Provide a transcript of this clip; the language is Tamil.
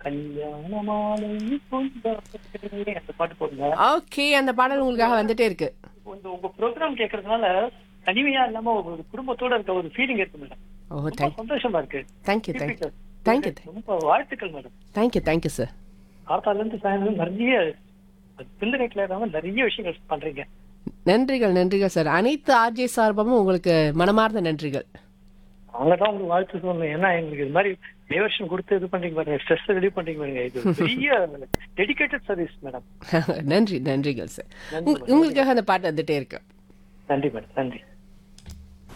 கல்யாண மாலை கொண்டாடுகிறேன். அந்த பாட்டு போடுங்க ஓகே அந்த பாடல் உங்களுக்காக வந்துட்டே இருக்கு இந்த உங்க ப்ரோக்ராம் கேக்குறதுனால தனிமையா இல்லாம ஒரு குடும்பத்தோட இருக்க ஒரு ஃபீலிங் இருக்கு மேடம் ஓ ரொம்ப தேங்க் சந்தோஷமா இருக்கு தேங்க்யூ தேங்க் தேங்க்யூ ரொம்ப வாழ்த்துக்கள் மேடம் தேங்க்யூ தேங்க்யூ சார் காத்தால இருந்து சாயந்தரம் நிறைய பிந்தனைக்குள்ள இல்லாம நிறைய விஷயங்கள் பண்றீங்க நன்றிகள் நன்றிகள் சார் அனைத்து ஆர்ஜே சார்பமும் உங்களுக்கு மனமார்ந்த நன்றிகள் அவங்கதான் உங்களுக்கு வாழ்த்து சொல்லணும் ஏன்னா எங்களுக்கு இது மாதிரி டைவர்ஷன் கொடுத்து இது பண்றீங்க பாருங்க ஸ்ட்ரெஸ் ரிலீவ் பண்றீங்க பாருங்க இது பெரிய டெடிகேட்டட் சர்வீஸ் மேடம் நன்றி நன்றிகள் சார் நன்றி உங்களுக்காக அந்த பாட்டு வந்துட்டே இருக்கு நன்றி மேடம் நன்றி